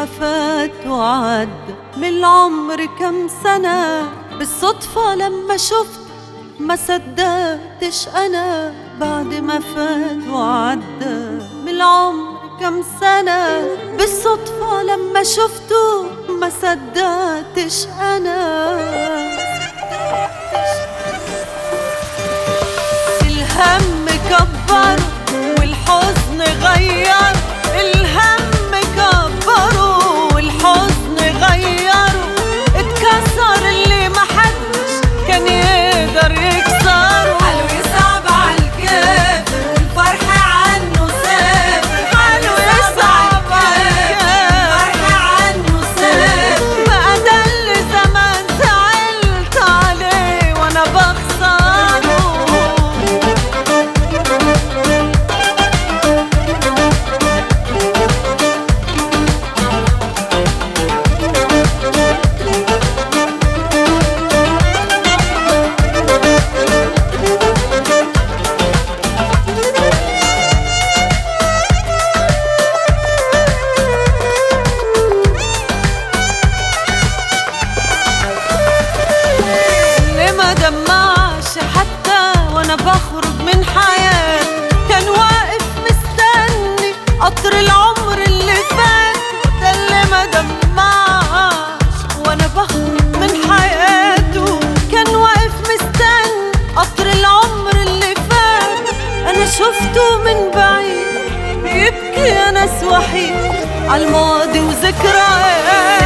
ما فات وعد من العمر كم سنة بالصدفة لما شفت ما صدقتش أنا بعد ما فات وعدى من العمر كم سنة بالصدفة لما شفته ما صدقتش أنا الهم كبر والحزن غير الهم كبر والحزن غير اتكسر اللي محدش كان يقدر يكسره حلو يصعب عالكافر والفرح عنه سافر حلو يصعب الفرح عنه سافر بقى ده اللي زمان زعلت عليه وانا بخسره اللي ما دمعش حتى وانا بخرج من حياة كان واقف مستني قطر العمر اللي فات ده اللي ما دمعش وانا بخرج من حياته كان واقف مستني قطر العمر اللي فات انا شفته من بعيد بيبكي يا ناس وحيد عالماضي وذكريات